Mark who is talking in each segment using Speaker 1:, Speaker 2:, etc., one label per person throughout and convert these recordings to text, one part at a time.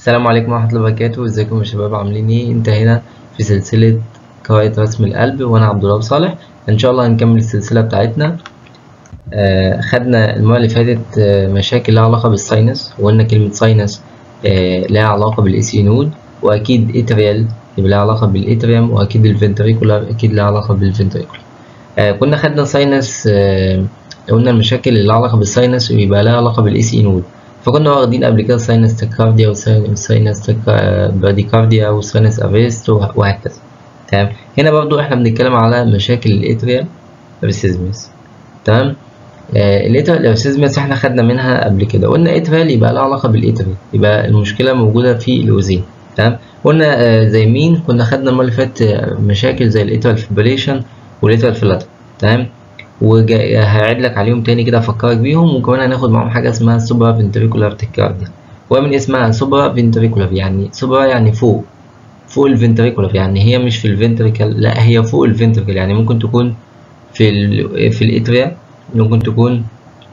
Speaker 1: السلام عليكم ورحمة الله وبركاته ازيكم يا شباب عاملين ايه انتهينا في سلسلة قواعد رسم القلب وانا عبد الله صالح ان شاء الله هنكمل السلسلة بتاعتنا آه خدنا المرة اللي فاتت آه مشاكل لها علاقة بالساينس وقلنا كلمة ساينس آه لها علاقة بالاي سي نود واكيد اتريال يبقى لها علاقة بالاتريوم واكيد الفنتريكولار اكيد لها علاقة بالفنتريكولار آه كنا خدنا ساينس آه قلنا المشاكل اللي لها علاقة بالساينس ويبقى لها علاقة بالاي سي نود فكنا واخدين قبل كده ساينس تاكارديا وساينس براديكارديا وساينس افيست وهكذا تمام هنا برضو احنا بنتكلم على مشاكل الاتريال ارسيزمس تمام آه الاتريال ارسيزمس احنا خدنا منها قبل كده قلنا اتريال يبقى لها علاقه بالاتريال يبقى المشكله موجوده في الاوزين تمام قلنا آه زي مين كنا خدنا المره اللي فاتت مشاكل زي الاتريال فيبريشن والاتريال فلاتر تمام وهعيد لك عليهم تاني كده افكرك بيهم وكمان هناخد معاهم حاجه اسمها سوبرا فينتريكولار تكارديا ومن اسمها سوبرا فينتريكولار يعني سوبرا يعني فوق فوق الفنتريكولار يعني هي مش في الفنتريكل لا هي فوق الفنتريكل يعني ممكن تكون في ال في الاتريا ممكن تكون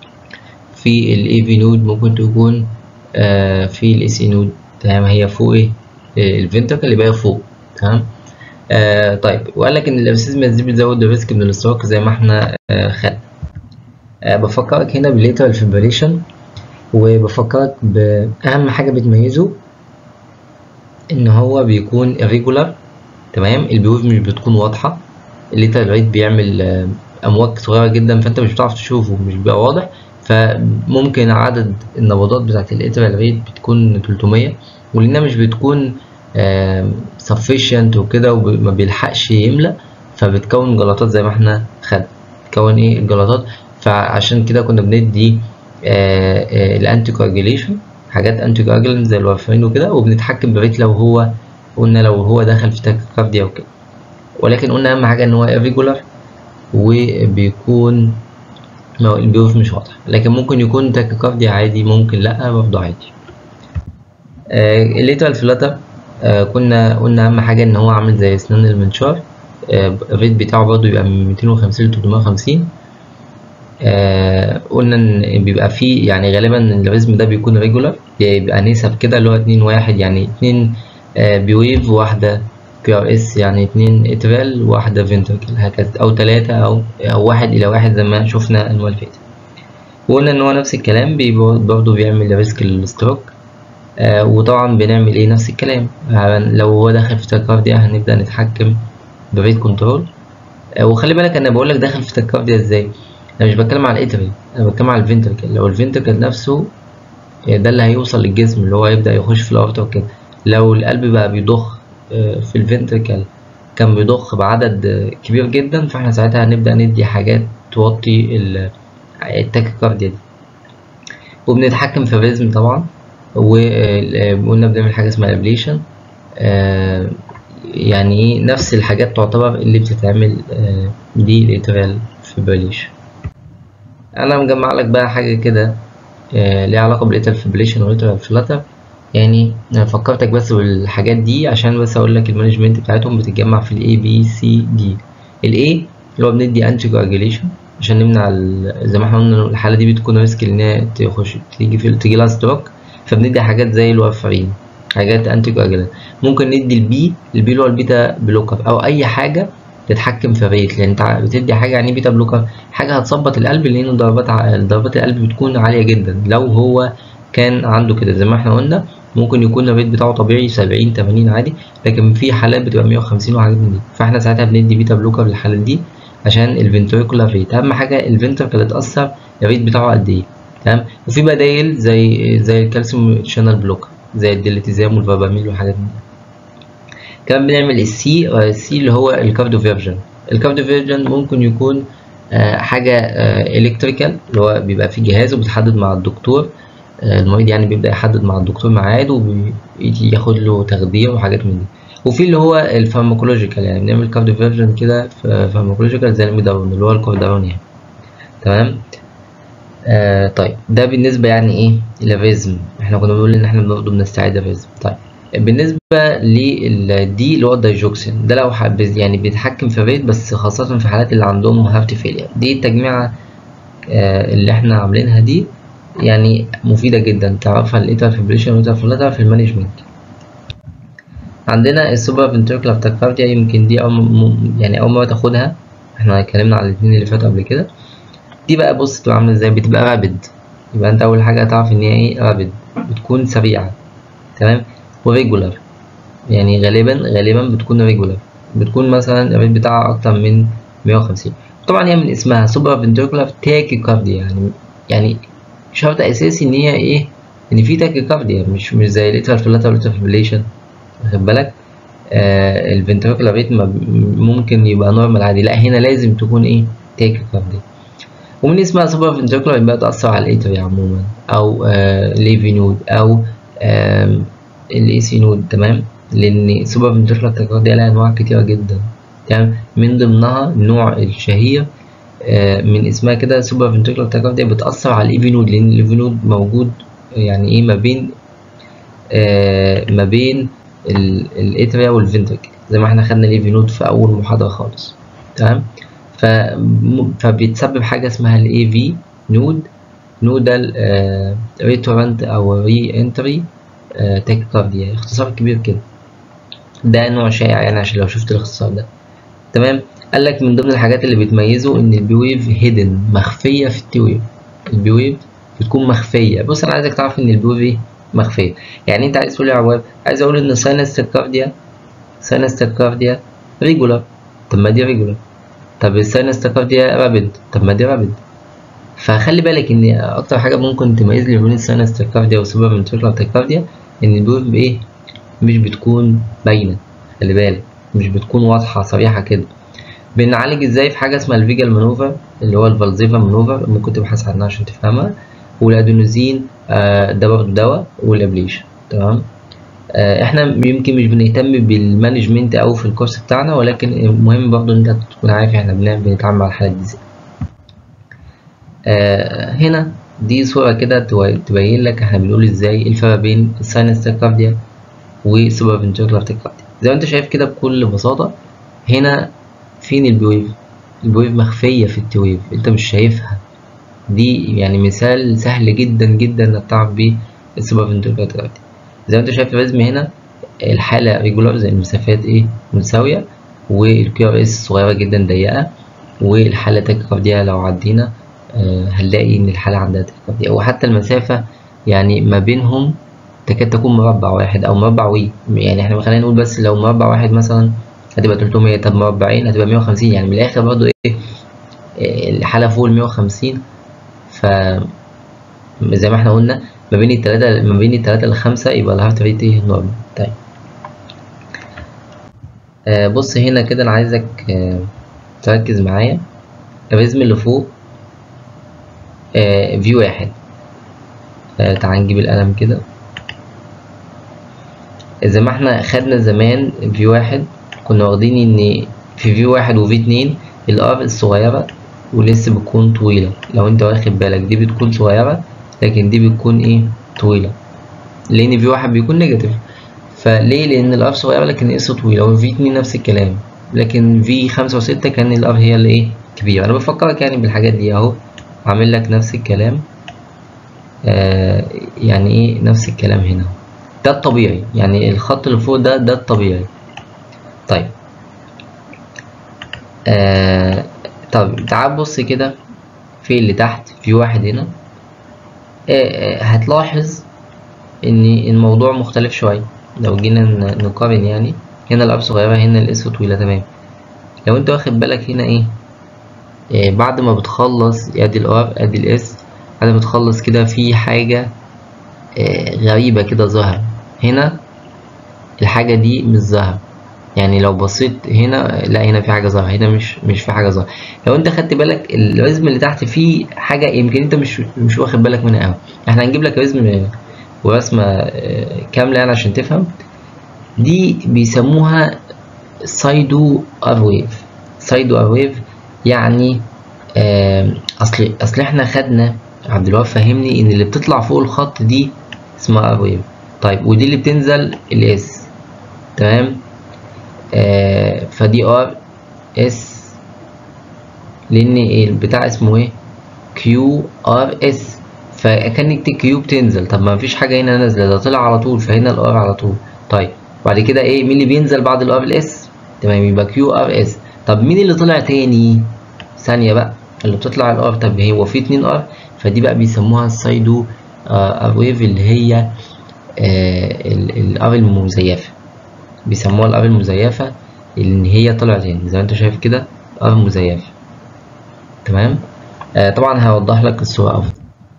Speaker 1: في الايفي نود ممكن تكون آه في الاي سي نود تمام هي فوق ايه الفنتريكل يبقى هي فوق تمام آه طيب وقال لك ان الابسيزمس دي بتزود الريسك من الاستروك زي ما احنا آه خدنا آه بفكرك هنا بالليترال فيبريشن وبفكرك باهم حاجه بتميزه ان هو بيكون irregular تمام البيوف مش بتكون واضحه الليترال ريت بيعمل آه امواج صغيره جدا فانت مش بتعرف تشوفه مش بيبقى واضح فممكن عدد النبضات بتاعت الليترال ريت بتكون 300 ولانها مش بتكون sufficient وكده وما بيلحقش يملى فبتكون جلطات زي ما احنا خد بتكون ايه الجلطات فعشان كده كنا بندي الانتي كواجيليشن حاجات انتي كواجيلنت زي الوارفرين وكده وبنتحكم بريت لو هو قلنا لو هو دخل في تاكيكارديا وكده ولكن قلنا اهم حاجه ان هو irregular وبيكون البيوف مش واضح لكن ممكن يكون تاكيكارديا عادي ممكن لا برضه عادي الليترال فلاتر آه كنا قلنا اهم حاجه ان هو عامل زي اسنان المنشار آه الريت بتاعه برضه يبقى من 250 ل 350 آه قلنا ان بيبقى فيه يعني غالبا الريزم ده بيكون ريجولار بيبقى نسب كده اللي هو 2 1 يعني 2 آه بيويف واحده بي ار اس يعني 2 اترال وواحده فنتركل هكذا او 3 او او 1 الى 1 زي ما شفنا المره اللي فاتت وقلنا ان هو نفس الكلام برضه بيعمل ريسك للستروك آه وطبعا بنعمل ايه نفس الكلام لو هو داخل في تاكارديا هنبدا نتحكم بريت كنترول آه وخلي بالك انا بقول لك داخل في تاكارديا ازاي انا مش بتكلم على الاتري انا بتكلم على الفنتركل لو الفنتركل نفسه ده اللي هيوصل للجسم اللي هو يبدا يخش في الاورطه وكده لو القلب بقى بيضخ آه في الفنتركل كان بيضخ بعدد كبير جدا فاحنا ساعتها هنبدا ندي حاجات توطي التاكيكارديا دي وبنتحكم في الريزم طبعا وقلنا بنعمل حاجه اسمها ابليشن آه يعني ايه نفس الحاجات تعتبر اللي بتتعمل آه دي الاتريال فيبريليشن انا مجمع لك بقى حاجه كده آه ليها علاقه بالاتريال فيبريليشن والاتريال فلاتر يعني انا فكرتك بس بالحاجات دي عشان بس اقول لك المانجمنت بتاعتهم بتتجمع في الاي بي سي دي الاي اللي هو بندي انتي كواجيليشن عشان نمنع زي ما احنا قلنا الحاله دي بتكون ريسك ان هي تخش تيجي في تيجي لها ستروك فبندي حاجات زي الوارفرين حاجات انتي كواجلانت ممكن ندي البي البي اللي هو البيتا بلوكر او اي حاجه تتحكم في الريت لان انت بتدي حاجه يعني بيتا بلوكر حاجه هتظبط القلب لان ضربات ضربات القلب بتكون عاليه جدا لو هو كان عنده كده زي ما احنا قلنا ممكن يكون الريت بتاعه طبيعي 70 80 عادي لكن في حالات بتبقى 150 وحاجات من دي فاحنا ساعتها بندي بيتا بلوكر للحالات دي عشان الفنتريكولار ريت اهم حاجه الفنتركل اتاثر الريت بتاعه قد ايه تمام وفي بدايل زي زي الكالسيوم شانل بلوك زي الديليتيزام والفاباميل وحاجات من دي كمان بنعمل السي السي اللي هو الكارديو فيرجن الكارديو فيرجن ممكن يكون آه حاجه آه الكتريكال اللي هو بيبقى في جهاز وبتحدد مع الدكتور آه المريض يعني بيبدا يحدد مع الدكتور ميعاد ويجي ياخد له تخدير وحاجات من دي وفي اللي هو الفارماكولوجيكال يعني بنعمل كارديو فيرجن كده فارماكولوجيكال زي الميدارون اللي هو الكوردارون يعني تمام آه طيب ده بالنسبة يعني ايه للريزم احنا كنا بنقول ان احنا برضه بنستعيد الريزم طيب بالنسبة للدي اللي هو الدايجوكسين ده لو حب يعني بيتحكم في الريت بس خاصة في حالات اللي عندهم هارت فيلير دي التجميعة آه اللي احنا عاملينها دي يعني مفيدة جدا تعرفها الاترال فيبريشن والاترال فلاتر في المانجمنت عندنا السوبر فنتريكولار تاكارديا يمكن دي أول م... يعني أول مرة تاخدها احنا اتكلمنا على الاتنين اللي فاتوا قبل كده دي بقى بص بتبقى عاملة ازاي بتبقى رابد يبقى انت أول حاجة هتعرف إن هي ايه رابد بتكون سريعة تمام وريجولار يعني غالبا غالبا بتكون ريجولار بتكون مثلا الريت بتاعها أكتر من 150 طبعا هي من اسمها سوبر فنتريكولار تاكيكارديا يعني يعني شرط أساسي إن هي إيه إن في تاكيكارديا مش مش زي الاترال فلاتر والاترال فيبريليشن واخد بالك آه الفنتريكولار ريت ممكن يبقى نورمال عادي لا هنا لازم تكون إيه تاكيكارديا ومن اسمها سوبر فنتريكولار يبقى تأثر على الاتريا عموما أو آه ليفي نود أو آه الاي سي نود تمام لان سوبر فنتريكولار تاكيكارديا لها انواع كتيره جدا تمام من ضمنها النوع الشهير آه من اسمها كده سوبر فنتريكولار تاكيكارديا بتاثر على الايفي نود لان الايفي نود موجود يعني ايه ما بين آه ما بين الاتريا والفنتريكل زي ما احنا خدنا الايفي نود في اول محاضره خالص تمام فبيتسبب حاجه اسمها الاي في نود نودال آه ريتورنت او ري انتري تاكيكارديا اختصار كبير كده ده نوع شائع يعني عشان لو شفت الاختصار ده تمام قال لك من ضمن الحاجات اللي بتميزه ان البيويف هيدن مخفيه في التويف البيويف بتكون مخفيه بص انا عايزك تعرف ان البيويف مخفيه يعني انت عايز تقول يا عواب عايز اقول ان ساينس تاكارديا ساينس تاكارديا ريجولار طب ما دي ريجولار طب الساينس تاكارديا رابد طب ما دي رابد فخلي بالك ان اكتر حاجه ممكن تميز لي بين الساينس تاكارديا والسوبر فنتريكولار تاكارديا ان البيويف بايه مش بتكون باينه خلي بالك مش بتكون واضحه صريحه كده بنعالج ازاي في حاجه اسمها الفيجال مانوفر اللي هو الفالزيفا مانوفر ممكن تبحث عنها عشان تفهمها والادينوزين آه ده برضه دواء والابليشن تمام آه احنا يمكن مش بنهتم بالمانجمنت او في الكورس بتاعنا ولكن المهم برضه ان انت تكون عارف احنا بنعمل بنتعامل مع الحالات دي ازاي آه هنا دي صورة كده تبين لك احنا بنقول ازاي الفرق بين الساينس تاكارديا وسوبر فنتريكولار تاكارديا زي ما انت شايف كده بكل بساطة هنا فين البويف البويف مخفية في التويف انت مش شايفها دي يعني مثال سهل جدا جدا انك تعرف بيه السوبر فنتريكولار تاكارديا زي ما انت شايف الرسم هنا الحالة ريجولار زي المسافات ايه متساوية والكيو ار اس صغيرة جدا ضيقة والحالة تاكارديا لو عدينا آه هنلاقي ان الحالة عندها تاكارديا وحتى المسافة يعني ما بينهم تكاد تكون مربع واحد او مربع وي يعني احنا خلينا نقول بس لو مربع واحد مثلا هتبقى 300 طب مربعين هتبقى 150 يعني من الاخر برضو ايه الحالة فوق ال 150 ف زي ما احنا قلنا ما بين التلاتة ما بين التلاتة لخمسة يبقى الهارت ريت ايه نورمال طيب آه بص هنا كده انا عايزك آه تركز معايا الريزم اللي فوق آه في واحد آه تعال نجيب القلم كده زي ما احنا خدنا زمان في واحد كنا واخدين ان في في واحد وفي اتنين الار الصغيرة ولسه بتكون طويلة لو انت واخد بالك دي بتكون صغيرة لكن دي بتكون ايه طويلة لان في واحد بيكون نيجاتيف فليه لان الار صغيرة لكن اس طويلة وفي اتنين نفس الكلام لكن في خمسة وستة كان الار هي اللي ايه كبيرة انا بفكرك يعني بالحاجات دي اهو عامل لك نفس الكلام آه يعني ايه نفس الكلام هنا ده الطبيعي يعني الخط اللي فوق ده ده الطبيعي طيب آه طب تعال بص كده في اللي تحت في واحد هنا آه آه هتلاحظ ان الموضوع مختلف شوية لو جينا نقارن يعني هنا الاب صغيرة هنا الاس طويلة تمام لو انت واخد بالك هنا ايه آه بعد ما بتخلص ادي الار ادي الاس بعد ما بتخلص كده في حاجة آه غريبة كده ظهر هنا الحاجة دي مش ظاهرة يعني لو بصيت هنا لا هنا في حاجة ظاهرة هنا مش مش في حاجة ظاهرة لو انت خدت بالك الرسم اللي تحت فيه حاجة يمكن انت مش مش واخد بالك منها قوي احنا هنجيب لك رسم ورسمة كاملة يعني عشان تفهم دي بيسموها سايدو ارويف سايدو ارويف يعني اصل اصل احنا خدنا عبد الوهاب فهمني ان اللي بتطلع فوق الخط دي اسمها ارويف طيب ودي اللي بتنزل الاس تمام آه فدي ار اس لان البتاع اسمه ايه كيو ار اس فكانك كيو بتنزل طب ما فيش حاجه هنا نازله ده طلع على طول فهنا الار على طول طيب بعد كده ايه مين اللي بينزل بعد الار الاس تمام يبقى كيو ار اس طب مين اللي طلع تاني ثانيه بقى اللي بتطلع الار طب هو في اتنين ار فدي بقى بيسموها السايدو ار ويف اللي هي الار المزيفه بيسموها الار المزيفه اللي هي طلعت تاني زي ما انت شايف كده ار مزيفه تمام آه طبعا هوضح لك الصوره افضل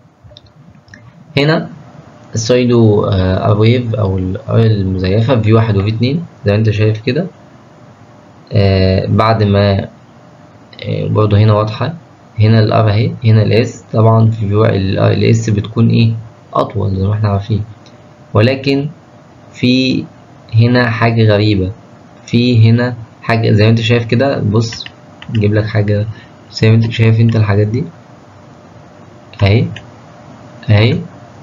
Speaker 1: هنا السايدو ار ويف او الار المزيفه في واحد وفي اتنين زي ما انت شايف كده آه بعد ما آه برضه هنا واضحه هنا الار اهي هنا الاس طبعا في الاس بتكون ايه اطول زي ما احنا عارفين ولكن في هنا حاجه غريبه في هنا حاجه زي ما انت شايف كده بص نجيب لك حاجه زي ما انت شايف انت الحاجات دي اهي اهي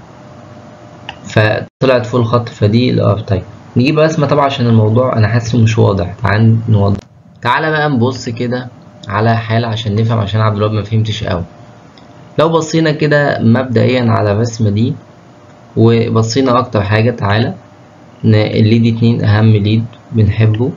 Speaker 1: فطلعت فوق الخط فدي الار طيب نجيب رسمه طبعا عشان الموضوع انا حاسه مش واضح تعال نوضح تعالى بقى نبص كده على حالة عشان نفهم عشان عبد الوهاب ما فهمتش قوي لو بصينا كده مبدئيا على الرسمة دي وبصينا اكتر حاجة تعالى الليد اتنين اهم ليد بنحبه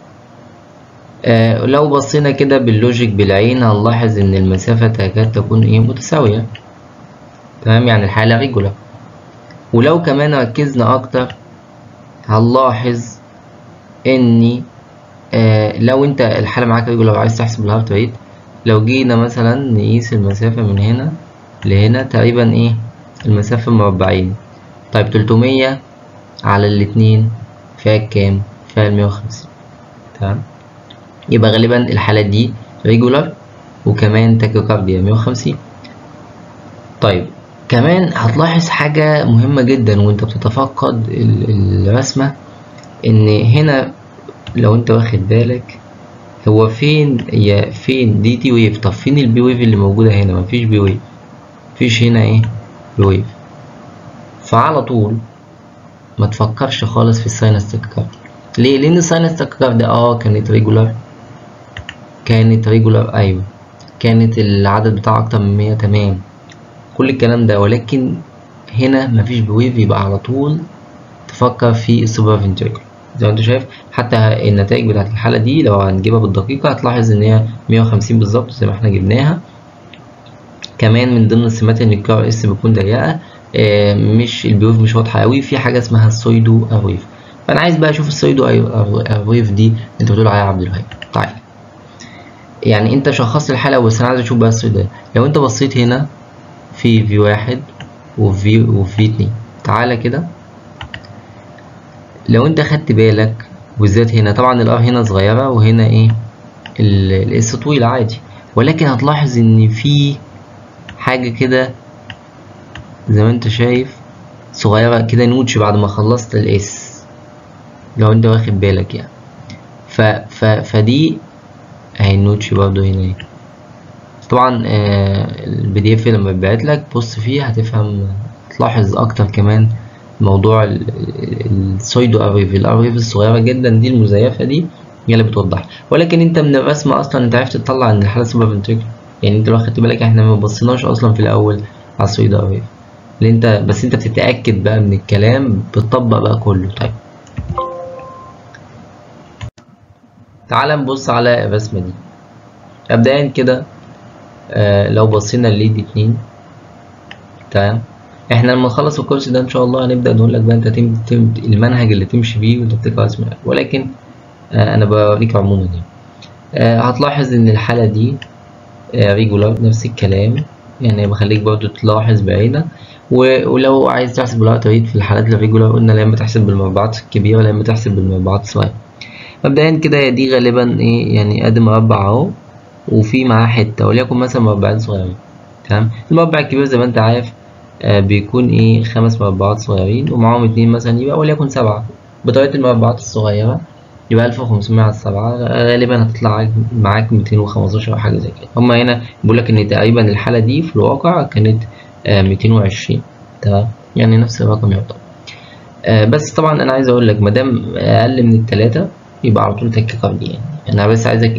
Speaker 1: آه لو بصينا كده باللوجيك بالعين هنلاحظ ان المسافة تكاد تكون ايه متساوية تمام يعني الحالة ريجولار ولو كمان ركزنا اكتر هنلاحظ اني آه لو انت الحالة معاك ريجولار وعايز تحسب الهارت ريت لو جينا مثلا نقيس المسافة من هنا لهنا تقريبا ايه المسافة مربعين طيب تلتمية على الاتنين فيها كام؟ فيها المية وخمسين تمام يبقى غالبا الحالات دي ريجولار وكمان تاكيكارديا مية وخمسين طيب كمان هتلاحظ حاجة مهمة جدا وانت بتتفقد الرسمة ان هنا لو انت واخد بالك هو فين يا فين دي تي ويف طب فين البي ويف اللي موجودة هنا مفيش بي ويف مفيش هنا ايه بي ويف فعلى طول ما تفكرش خالص في الساينس تاكيكارد ليه لان الساينس تاكيكارد اه كانت ريجولار كانت ريجولار ايوه كانت العدد بتاعها اكتر من 100 تمام كل الكلام ده ولكن هنا مفيش بويف يبقى على طول تفكر في السوبر فنتريكل زي ما انت شايف حتى النتائج بتاعت الحالة دي لو هنجيبها بالدقيقة هتلاحظ ان هي 150 بالظبط زي ما احنا جبناها كمان من ضمن السمات ان الكي ار اس بتكون ضيقة آه مش البيوف مش واضحة قوي في حاجة اسمها السويدو اويف فانا عايز بقى اشوف السويدو اويف دي انت بتقول عليها عبد الوهاب طيب يعني انت شخصت الحالة بس انا عايز اشوف بقى السويدو لو انت بصيت هنا في في واحد وفي وفي اتنين تعالى كده لو انت خدت بالك بالذات هنا طبعا الار هنا صغيرة وهنا ايه الاس طويل عادي ولكن هتلاحظ ان في حاجة كده زي ما انت شايف صغيرة كده نوتش بعد ما خلصت الاس لو انت واخد بالك يعني ف ف فدي اهي النوتش برضه هنا ايه طبعا آه البي دي اف لما يتبعت لك بص فيه هتفهم تلاحظ اكتر كمان موضوع السايدو اريف الاريف الصغيره جدا دي المزيفه دي هي اللي بتوضح ولكن انت من الرسمه اصلا انت عرفت تطلع ان الحاله سوبر فنتريكل يعني انت لو خدت بالك احنا ما بصيناش اصلا في الاول على السايدو اريف اللي انت بس انت بتتاكد بقى من الكلام بتطبق بقى كله طيب تعال نبص على الرسمه دي مبدئيا كده آه لو بصينا الليد اتنين تمام احنا لما نخلص الكورس ده ان شاء الله هنبدا نقول لك بقى انت تم تم المنهج اللي تمشي بيه وانت بتقرا اسماء ولكن آه انا بوريك عموما يعني آه هتلاحظ ان الحاله دي آه ريجولار نفس الكلام يعني بخليك برضو تلاحظ بعينك ولو عايز تحسب الهارت ريت في الحالات الريجولار قلنا لا اما تحسب بالمربعات الكبيره لا اما تحسب بالمربعات الصغيره مبدئيا كده دي غالبا ايه يعني ادي مربع اهو وفي معاه حته وليكن مثلا مربعين صغيرين تمام المربع الكبير زي ما انت عارف آه بيكون ايه خمس مربعات صغيرين ومعاهم اتنين مثلا يبقى وليكن سبعة بطريقة المربعات الصغيرة يبقى ألف وخمسمية على السبعة غالبا هتطلع معاك ميتين وخمستاشر أو حاجة زي كده هما هنا بيقولك إن تقريبا الحالة دي في الواقع كانت ميتين وعشرين تمام يعني نفس الرقم يعتبر آه بس طبعا أنا عايز أقول لك مادام أقل من التلاتة يبقى على طول تكيكاردي يعني أنا بس عايزك إيه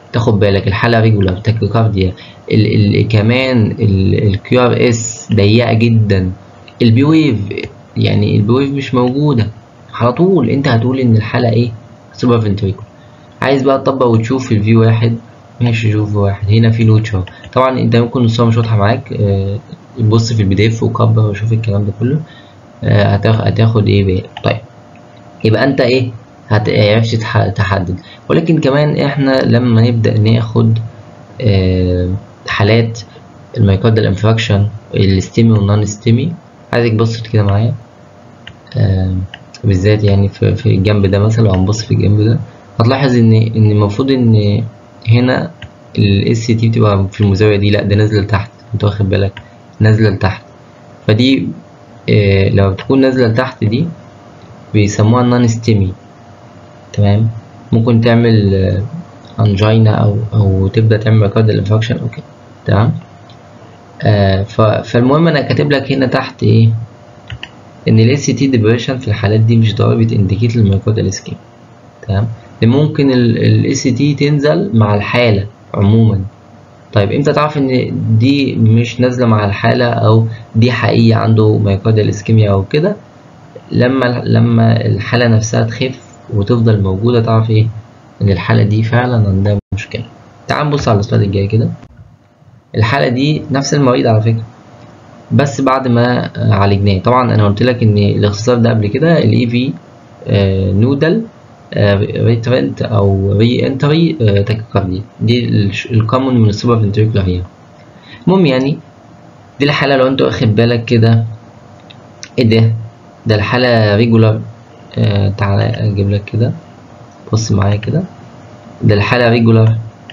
Speaker 1: تاخد بالك الحالة ريجولار تاكيكارديا ال ال كمان الكيو ار اس ضيقة جدا البي ويف يعني البي ويف مش موجودة على طول انت هتقول ان الحالة ايه سوبر فنتريكول عايز بقى تطبق وتشوف الفي واحد ماشي شوف واحد هنا في نوتش اهو طبعا انت ممكن الصورة مش واضحة معاك اه بص في البي دي اف وكبر وشوف الكلام ده كله اه هتاخد ايه بقى طيب يبقى انت ايه هتعرفش تحدد ولكن كمان احنا لما نبدأ ناخد اه حالات الميوكاردال انفراكشن الستيمي والنون ستيمي عايزك بص كده معايا اه بالذات يعني في, في الجنب ده مثلا لو هنبص في الجنب ده هتلاحظ ان ان المفروض ان هنا الاس سي تي بتبقى في المزاويه دي لا ده نازله لتحت انت واخد بالك نازله لتحت فدي اه لو تكون نازله لتحت دي بيسموها نون ستيمي تمام ممكن تعمل اه انجينا او او تبدا تعمل ميوكاردال انفكشن او كده تمام آه فالمهم انا كاتب لك هنا تحت ايه ان الاس سي تي ديبريشن في الحالات دي مش ضروري بتindicate الميوكاردال اسكيم تمام ممكن الاس سي تي تنزل مع الحاله عموما طيب امتى تعرف ان دي مش نازله مع الحاله او دي حقيقه عنده ميوكاردال اسكيميا او كده لما لما الحاله نفسها تخف وتفضل موجوده تعرف ايه ان الحاله دي فعلا عندها مشكله تعال نبص على السلايد الجاي كده الحاله دي نفس المريض على فكره بس بعد ما عالجناه طبعا انا قلت لك ان الاختصار ده قبل كده الاي في نودل ريترنت او ري انتري تاكيكارديا دي الكومن من السوبر فنتريكولار هي المهم يعني دي الحاله لو انت واخد بالك كده ايه ده ده الحاله ريجولار آه تعالى اجيب لك كده بص معايا كده ده الحاله ريجولار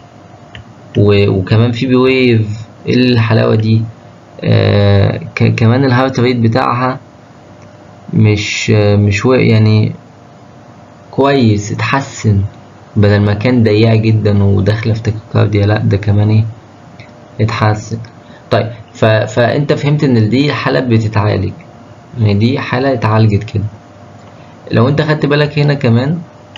Speaker 1: وكمان في بي ويف ايه الحلاوه دي آه كمان الهارت ريت بتاعها مش آه مش يعني كويس اتحسن بدل ما كان ضيقة جدا وداخلة في تاكيكارديا لا ده كمان ايه اتحسن طيب ف... فانت فهمت ان دي حالة بتتعالج يعني دي حالة اتعالجت كده لو انت خدت بالك هنا كمان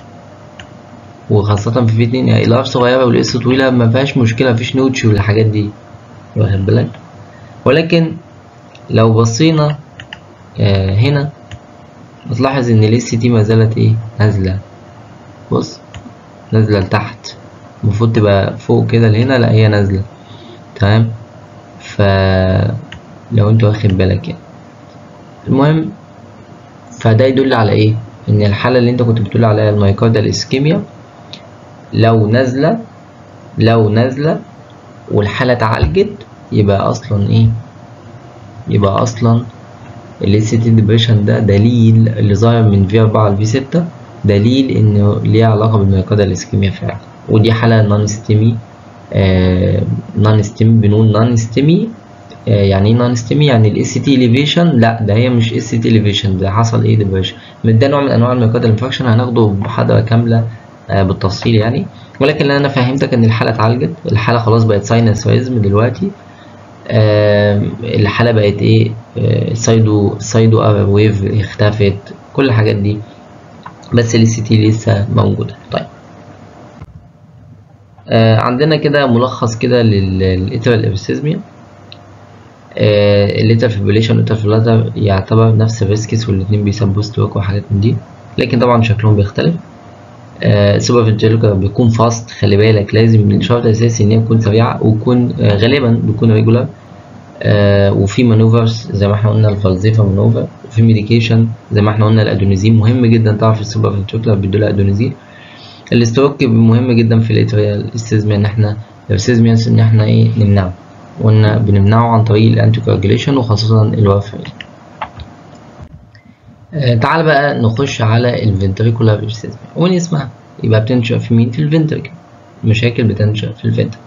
Speaker 1: وخاصة في اتنين يعني الار صغيرة والاس طويلة ما فيهاش مشكلة مفيش نوتش والحاجات دي واخد بالك ولكن لو بصينا آه هنا بتلاحظ ان الاس تي ما زالت ايه نازله بص نازله لتحت المفروض تبقى فوق كده لهنا لا هي نازله تمام ف لو انت واخد بالك يعني المهم فده يدل على ايه ان الحاله اللي انت كنت بتقول عليها المايكاردال اسكيميا لو نازله لو نازله والحاله اتعالجت يبقى اصلا ايه يبقى اصلا ال سي تي ديبريشن ده دليل اللي ظاهر من في 4 ل في 6 دليل انه ليه علاقه بالميوكاردال اسكيميا فعلا ودي حاله نون ستيمي آه نون ستيمي بنقول نون ستيمي آه يعني ايه نون ستيمي يعني الاس تي اليفيشن لا ده هي مش اس تي اليفيشن ده حصل ايه ديبريشن ده نوع من انواع الميوكاردال انفكشن هناخده بمحاضره كامله آه بالتفصيل يعني ولكن انا فهمتك ان الحاله اتعالجت الحاله خلاص بقت ساينس ريزم دلوقتي آه الحاله بقت ايه آه سايدو سايدو ويف اختفت كل الحاجات دي بس ال سي تي لسه موجوده طيب آه عندنا كده ملخص كده للاترال ابسيزميا الليتر فيبريليشن والليتر فيبريلاتر يعتبر نفس الريسكس والاتنين بيسببوا ستروك وحاجات من دي لكن طبعا شكلهم بيختلف السوبر فينتريكولار بيكون فاست خلي بالك لازم الشرط الاساسي ان هي تكون سريعه ويكون آه غالبا بيكون ريجولار آه وفي مانوفرز زي ما احنا قلنا الفالزيفا مانوفر وفي ميديكيشن زي ما احنا قلنا الادونيزين مهم جدا تعرف السوبر فينتريكولار بيدوا ادونيزين الاستروك مهم جدا في الاتريال استيزميا ان احنا السيزميا ان احنا ايه نمنعه وقلنا بنمنعه عن طريق الانتي كواجيليشن وخاصه الوافرين آه تعال بقى نخش على الفنتريكولار ابسيزميا ومن اسمها يبقى بتنشأ في مين في الفنتريكل مشاكل بتنشأ في الفنتريكل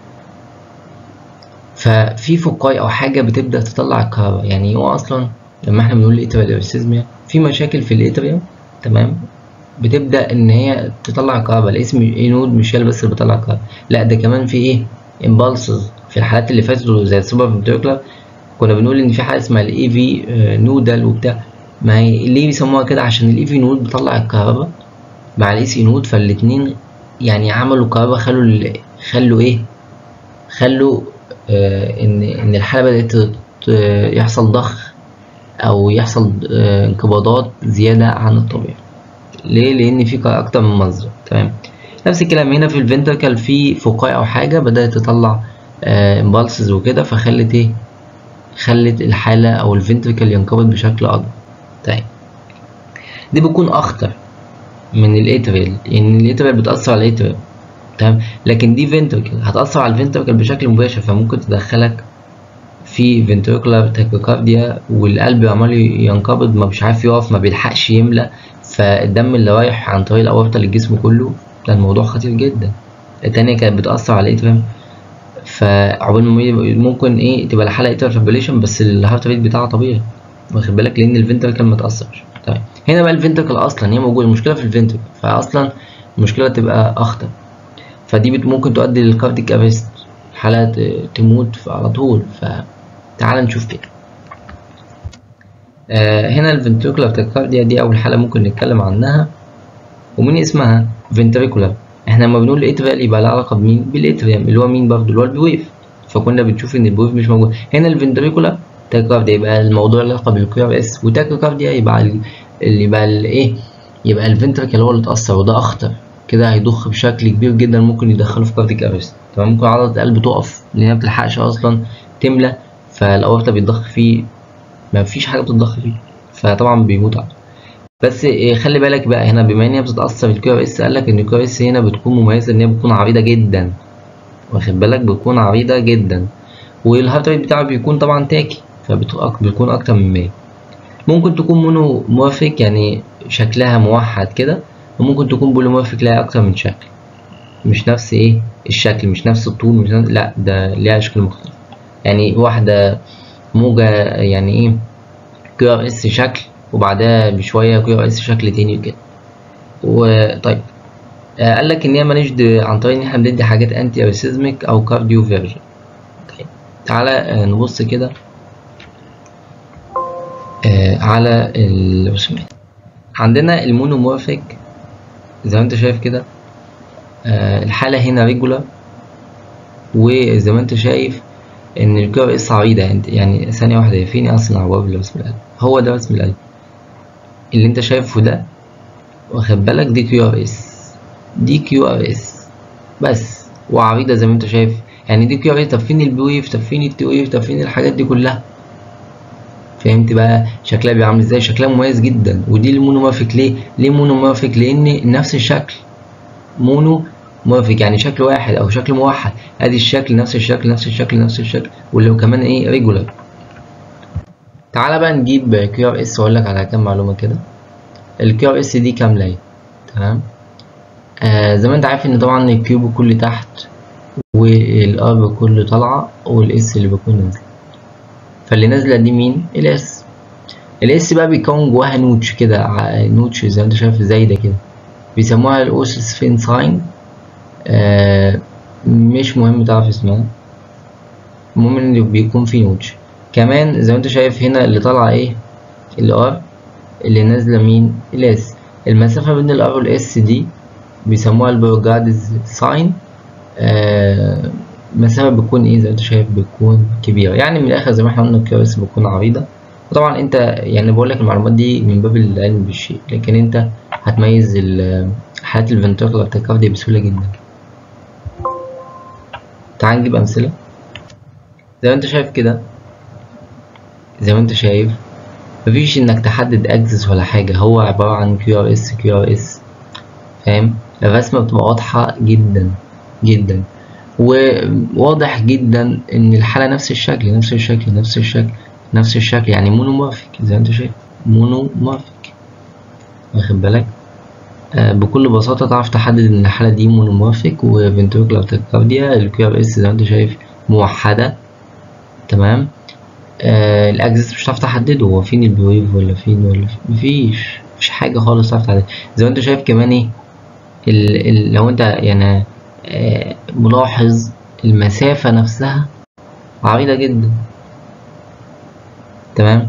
Speaker 1: ففي فقاي او حاجه بتبدا تطلع الكهرباء يعني هو اصلا لما احنا بنقول الاتريال ابسيزميا في مشاكل في الاتريوم تمام بتبدا ان هي تطلع كهرباء الاسم ايه نود مش هي بس اللي بتطلع كهرباء لا ده كمان في ايه امبالسز في الحالات اللي فاتت زي السوبر فنتريكولار كنا بنقول ان في حاجه اسمها الاي في نودل وبتاع ما هي ليه بيسموها كده عشان الاي في نود بتطلع الكهرباء مع الاي سي نود فالاتنين يعني عملوا كهرباء خلوا خلوا ايه خلوا آه ان ان الحاله بدات ت- يحصل ضخ او يحصل آه انقباضات زياده عن الطبيعي ليه لان في اكتر من مصدر تمام نفس الكلام هنا في الفنتركل في فقاعة او حاجه بدات تطلع امبالسز وكده فخلت ايه خلت الحاله او الفنتركل ينقبض بشكل اكبر طيب دي بتكون اخطر من الاتريال يعني الاتريال بتاثر على الاتريال تمام لكن دي فنتركل هتاثر على الفنتركل بشكل مباشر فممكن تدخلك في فنتركولار تاكيكارديا والقلب عمال ينقبض ما مش عارف يقف ما بيلحقش يملى فالدم اللي رايح عن طريق الاورطه للجسم كله ده الموضوع خطير جدا التانية كانت بتأثر على الاتريم فعقبال ما ي- ممكن ايه تبقى الحالة اتريال فيبريليشن بس الهارت ريت بتاعها طبيعي واخد بالك لأن الفنتركل ما تأثرش طيب هنا بقى الفنتركل أصلا هي موجودة المشكلة في الفنتركل فأصلا المشكلة تبقى أخطر فدي بت- ممكن تؤدي للكارديك اريست حالة ت- تموت على طول فتعال نشوف كده آه هنا الفنتريكولار تاكارديا دي أول حالة ممكن نتكلم عنها ومين اسمها فنتريكولار احنا لما بنقول اتريال يبقى لها علاقة بمين بالاتريم اللي هو مين برضه اللي هو البويف فكنا بنشوف ان البويف مش موجود هنا الفنتريكولار تاكارديا يبقى الموضوع له علاقة بالكيو ار اس وتاكارديا يبقى ال- اللي يبقى الايه يبقى الفنتركل هو اللي اتأثر وده أخطر كده هيضخ بشكل كبير جدا ممكن يدخله في كارديك ارست تمام ممكن عضلة القلب تقف لأن هي مبتلحقش أصلا تملى فالأورطة بيتضخ فيه مفيش حاجة بتتضخ فيه فطبعا بيموت على طول. بس إيه، خلي بالك بقى هنا بما ان هي بتتأثر بالكيو ار اس قال لك ان الكيو ار اس هنا بتكون مميزة ان هي بتكون عريضة جدا واخد بالك بتكون عريضة جدا والهارت ريت بتاعه بيكون طبعا تاكي فبيكون اكتر من 100 ممكن تكون مونو موافق يعني شكلها موحد كده وممكن تكون بوليمورفيك لها اكتر من شكل مش نفس ايه الشكل مش نفس الطول مش نفس لا ده ليها اشكال مختلفة يعني واحدة موجة يعني ايه كيو ار اس شكل وبعدها بشوية كيو ار اس شكل تاني وكده وطيب آه قال لك ان هي مانجد عن طريق ان احنا بندي حاجات انتي اريسيزميك او كارديو فيرجن طيب تعالى آه نبص كده آه على الرسومات عندنا المونومورفيك زي ما انت شايف كده آه الحالة هنا ريجولار وزي ما انت شايف ان الكيو ار اس عريضة يعني يعني ثانية واحدة هي فين اصلا عواب رسم القلب هو ده رسم القلب اللي انت شايفه ده واخد بالك دي كيو ار اس دي كيو ار اس بس وعريضة زي ما انت شايف يعني دي كيو ار اس طب فين البويف طب فين التي ويف طب فين الحاجات دي كلها فهمت بقى شكلها بيبقى عامل ازاي شكلها مميز جدا ودي المونومورفيك ليه ليه مونومورفيك لان نفس الشكل مونو مورفيك يعني شكل واحد او شكل موحد ادي الشكل نفس الشكل نفس الشكل نفس الشكل ولو كمان ايه ريجولار تعالى بقى نجيب كيو ار اس واقول لك على كام معلومه كده الكيو ار اس دي كامله اهي تمام آه زي ما انت عارف ان طبعا الكيوب كله تحت والار كله طالعه والاس اللي بيكون نازل فاللي نازله دي مين الاس الاس بقى بيكون جواها نوتش كده ع- نوتش زي ما انت شايف زايده كده بيسموها الاوسفين ساين آه مش مهم تعرف اسمها المهم ان بيكون في نوتش كمان زي ما انت شايف هنا اللي طالعه ايه الار اللي نازله مين الاس المسافه بين الار والاس دي بيسموها البروجادز ساين آه مسافه بتكون ايه زي ما انت شايف بتكون كبيره يعني من الاخر زي ما احنا قلنا الكيو اس بتكون عريضه وطبعا انت يعني بقول لك المعلومات دي من باب العلم بالشيء لكن انت هتميز ال- حالات الفنتركولار تاكارديا بسهوله جدا تعال نجيب امثله زي ما انت شايف كده زي ما انت شايف مفيش انك تحدد اكسس ولا حاجه هو عباره عن كيو ار اس كيو ار اس فاهم الرسمه بتبقى واضحه جدا جدا وواضح جدا ان الحاله نفس الشكل نفس الشكل نفس الشكل نفس الشكل يعني مونومورفيك زي ما انت شايف مونومورفيك واخد بالك آه بكل بساطة تعرف تحدد إن الحالة دي مونومورفيك وفنتريكولار تاكارديا الكيو ار اس زي ما أنت شايف موحدة تمام آه الأكسس مش هتعرف تحدده هو فين البويف ولا فين ولا فين مفيش مفيش حاجة خالص تعرف تحددها زي ما أنت شايف كمان إيه ال ال لو أنت يعني آه ملاحظ المسافة نفسها عريضة جدا تمام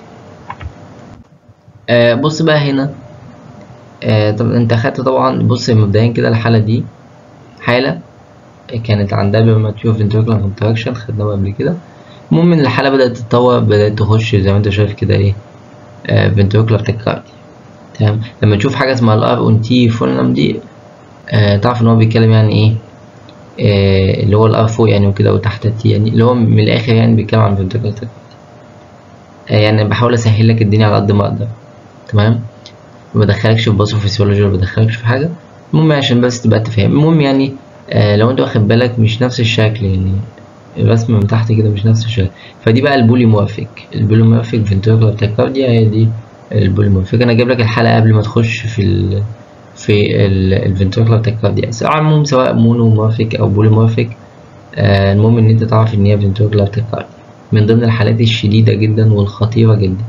Speaker 1: آه بص بقى هنا آه طب انت خدت طبعا بص مبدئيا كده الحالة دي حالة كانت عندها بريماتيور فنتريكولار كونتراكشن خدناها قبل كده المهم ان الحالة بدأت تتطور بدأت تخش زي ما انت شايف كده ايه فنتريكولار تكارديا تمام لما تشوف حاجة اسمها الار اون تي فولنم دي آه تعرف ان هو بيتكلم يعني ايه آه اللي هو الار فوق يعني وكده وتحت التي يعني اللي هو من الاخر يعني بيتكلم عن فنتريكولار تكارديا آه يعني بحاول اسهل لك الدنيا على قد ما اقدر تمام ما بدخلكش في باثوفيسيولوجي ولا بدخلكش في حاجة المهم عشان بس تبقى تفهم المهم يعني آه لو انت واخد بالك مش نفس الشكل يعني الرسم من تحت كده مش نفس الشكل فدي بقى البوليمورفيك البوليمورفيك فنتريكولار تاكارديا هي دي البوليمورفيك انا جايب لك الحلقه قبل ما تخش في ال في الفنتريكولار تاكارديا عموما سواء مونومورفيك او بوليمورفيك آه المهم ان انت تعرف ان هي فنتريكولار تاكارديا من ضمن الحالات الشديده جدا والخطيره جدا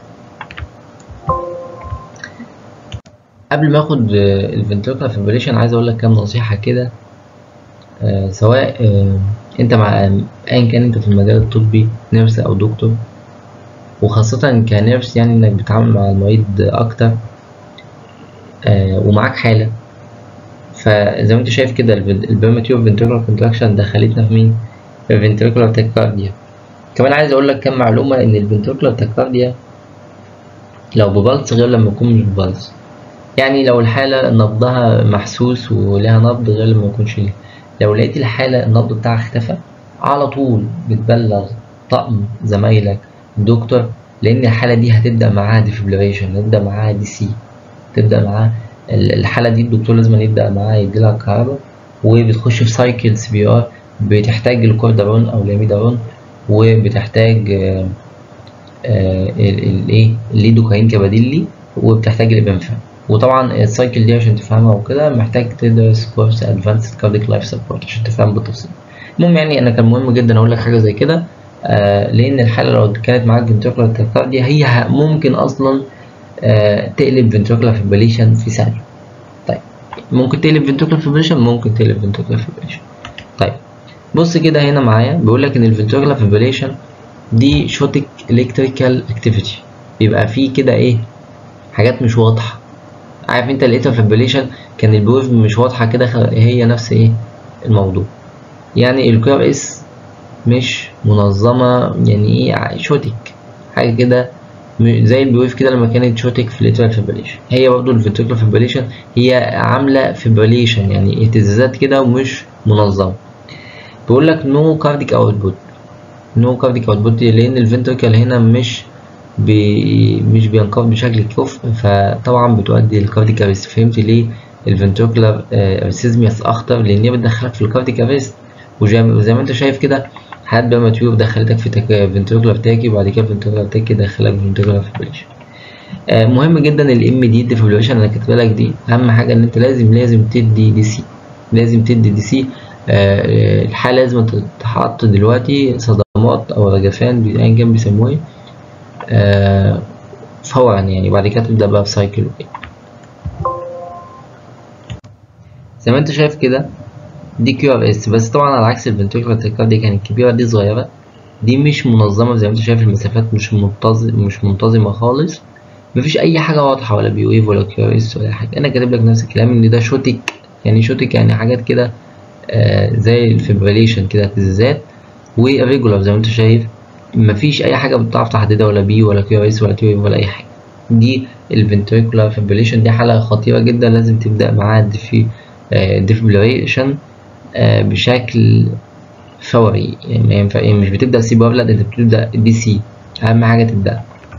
Speaker 1: قبل ما اخد الفنتريكولار فيبريشن عايز اقول لك كام نصيحه كده آه سواء آه انت مع ايا كان انت في المجال الطبي نيرس او دكتور وخاصة كنيرس يعني انك بتتعامل مع المريض اكتر آه ومعاك حالة فزي ما انت شايف كده البرماتيور فنتريكولار كونتراكشن دخلتنا في مين؟ في الفنتريكولار تاكارديا كمان عايز اقول لك كام معلومة ان الفنتريكولار تاكارديا لو ببلس غير لما يكون مش ببلس يعني لو الحالة نبضها محسوس ولها نبض غير لما يكونش ليها لو لقيت الحالة النبض بتاعها اختفى على طول بتبلغ طقم زمايلك دكتور لأن الحالة دي هتبدأ معاها ديفبريشن هتبدأ معاها دي سي تبدأ معاها الحالة دي الدكتور لازم يبدأ معاها يديلها كهرباء وبتخش في سايكل سي بي ار بتحتاج الكوردارون أو الاميدارون وبتحتاج الايه الليدوكاين كبديل لي وبتحتاج الابنفام وطبعا السايكل دي عشان تفهمها وكده محتاج تدرس كورس ادفانسد كارديك لايف سبورت عشان تفهم بالتفصيل المهم يعني انا كان مهم جدا اقول لك حاجه زي كده آه لان الحاله لو كانت معاك فنتريكولار تاكارديا هي ممكن اصلا آه تقلب فنتريكولار فيبريشن في ثانيه طيب ممكن تقلب فنتريكولار فيبريشن ممكن تقلب فنتريكولار فيبريشن طيب بص كده هنا معايا بيقول لك ان الفنتريكولار فيبريشن دي شوتك الكتريكال اكتيفيتي بيبقى فيه كده ايه حاجات مش واضحه عارف انت لقيتها فيبريشن كان البويف مش واضحه كده هي نفس ايه الموضوع يعني الكيو ار اس مش منظمه يعني ايه شوتك حاجه كده زي البويف كده لما كانت شوتك في الاترال فيبريشن هي برضه الفنتريكولار فيبريشن هي عامله فيبريشن يعني اهتزازات كده ومش منظمه بيقول لك نو كارديك اوتبوت نو كارديك اوتبوت لان الفنتريكل هنا مش بي مش بينقبض بشكل كفء فطبعا بتؤدي للكارديك اريست فهمت ليه الفنتريكولار اريثمياس اخطر لان هي بتدخلك في الكارديك اريست وزي ما انت شايف كده حد بقى ماتيوب دخلتك في فنتريكولار تاكي وبعد كده فنتريكولار تاكي دخلك فنتريكولار فيبريشن آه مهم جدا الام دي ديفيبريشن انا كاتبه لك دي اهم حاجه ان انت لازم لازم تدي دي سي لازم تدي دي سي آه الحاله لازم تتحط دلوقتي صدمات او رجفان ايا كان بيسموه ايه آه فورا يعني بعد كده تبدأ بقى بسايكل وكده زي ما انت شايف كده دي كيو ار اس بس طبعا على عكس الفنتريكولار تاكارديا كانت كبيرة دي صغيرة دي مش منظمة زي ما انت شايف المسافات مش منتظم مش منتظمة خالص مفيش أي حاجة واضحة ولا بي ويف ولا كيو ار اس ولا حاجة أنا كاتب لك نفس الكلام إن ده شوتك يعني شوتك يعني حاجات كده آه زي الفيبريليشن كده اهتزازات وريجولار زي ما انت شايف مفيش اي حاجه بتعرف تحددها ولا بي ولا كيو اس ولا تي ولا اي حاجه دي الفنتريكولار فيبريليشن دي حاله خطيره جدا لازم تبدا معاها ديفي ديفبريشن بشكل فوري يعني ما ينفع مش بتبدا سي بار لا انت بتبدا دي سي اهم حاجه تبدا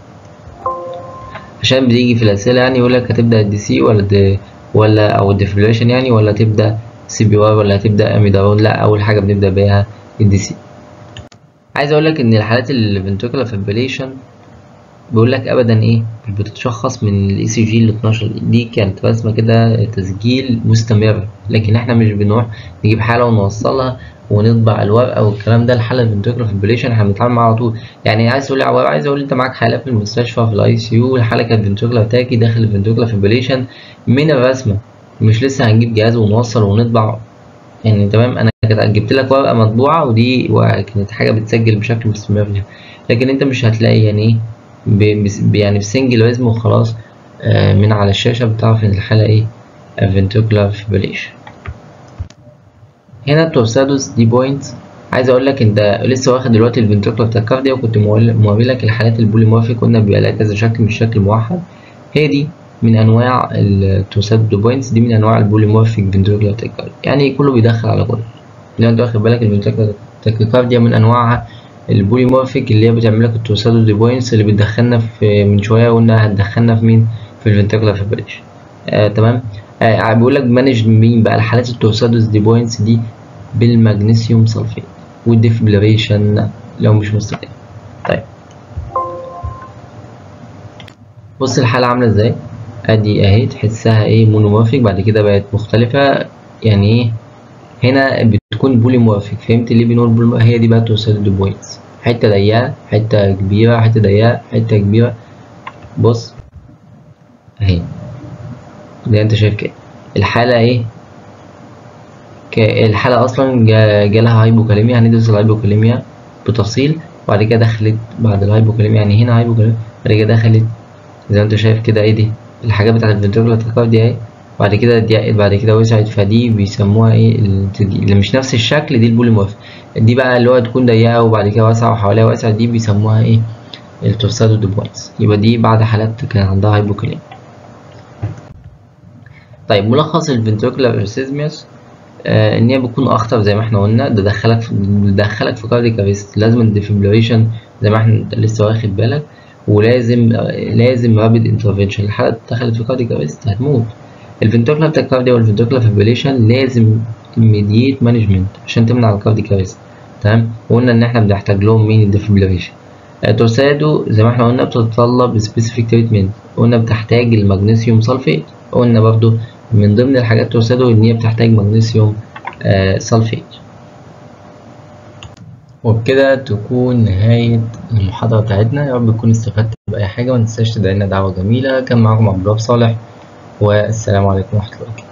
Speaker 1: عشان بتيجي في الاسئله يعني يقول لك هتبدا دي سي ولا دي ولا او الديفبريشن يعني ولا تبدا سي بي ار ولا هتبدا اميدارون لا اول حاجه بنبدا بيها الدي سي عايز اقول لك ان الحالات الفنتريكولار فيبريليشن بيقول لك ابدا ايه مش بتتشخص من الاي سي جي ال 12 دي كانت رسمه كده تسجيل مستمر لكن احنا مش بنروح نجيب حاله ونوصلها ونطبع الورقه والكلام ده الحاله الفنتريكولار فيبريليشن احنا بنتعامل معاها على طول يعني عايز تقول لي عايز اقول انت معاك حاله في المستشفى في الاي سي يو الحاله كانت فنتريكولار تاكي داخل الفنتريكولار فيبريليشن من الرسمه مش لسه هنجيب جهاز ونوصل ونطبع يعني تمام انا جبت لك ورقه مطبوعه ودي كانت حاجه بتسجل بشكل مستمر لكن انت مش هتلاقي يعني ب يعني بسنجل ريزم وخلاص آه من على الشاشه بتعرف ان الحاله ايه ventricular fibrillation هنا التورسادوس دي بوينت عايز اقول لك انت لسه واخد دلوقتي الفنتركلر تاكارديا وكنت موري لك الحالات البوليمورفيك قلنا بيبقى لها كذا شكل مش شكل موحد هي دي من انواع التورسادوس دي بوينتس دي من انواع البوليمورفيك فنتركلر تاكارديا يعني كله بيدخل على كله لو انت واخد بالك الفنتركلر تاكيكارديا من انواعها البوليمورفيك اللي هي بتعمل لك التورسادو دي بوينتس اللي بتدخلنا في من شويه قلنا هتدخلنا في مين في الفنتركلر فيبريشن آه تمام آه بيقول لك مانج مين بقى الحالات التورسادوس دي بوينتس دي بالمغنيسيوم سلفيت والديفبريشن لو مش مستقيم طيب بص الحاله عامله ازاي ادي اهي تحسها ايه مونومورفيك بعد كده بقت مختلفه يعني ايه هنا بتكون بوليمورفيك فهمت ليه بنقول بوليمورفيك هي دي بقى توصل دي بوينتس حته ضيقه حته كبيره حته ضيقه حته كبيره بص اهي زي انت شايف كده الحاله ايه الحاله اصلا جالها هايبوكاليميا هندرس الهايبوكاليميا بتفصيل وبعد كده دخلت بعد الهايبوكاليميا يعني هنا هايبوكاليميا بعد كده دخلت زي ما انت شايف كده ايه دي الحاجات بتاعت الفنتركولار تاكارديا اهي بعد كده ضيقت بعد كده وسعت فدي بيسموها ايه اللي مش نفس الشكل دي البوليمورف دي بقى اللي هو تكون ضيقه وبعد كده واسعه وحواليها واسعه دي بيسموها ايه التورسادو دي بوينتس يبقى دي بعد حالات كان عندها هايبوكاليميا طيب ملخص الفنتركولار ارسيزميوس آه ان هي بتكون اخطر زي ما احنا قلنا ده دخلك في دخلك في كارديك اريست لازم الديفيبريشن زي ما احنا لسه واخد بالك ولازم لازم رابيد انترفنشن الحاله دخلت في كارديك اريست هتموت الفنتركلر تاكارديا والفنتركلر فيبريليشن لازم immediate مانجمنت عشان تمنع الكارديك اريست تمام وقلنا ان احنا بنحتاج لهم مين الديفيبريليشن تورسادو زي ما احنا قلنا بتتطلب سبيسيفيك تريتمنت قلنا بتحتاج المغنيسيوم سلفيت قلنا برضو من ضمن الحاجات تورسادو ان هي بتحتاج مغنيسيوم آه سلفيت وبكده تكون نهاية المحاضرة بتاعتنا يا رب تكون استفدت بأي حاجة ومتنساش تدعي لنا دعوة جميلة كان معاكم عبد الوهاب صالح والسلام عليكم ورحمة الله وبركاته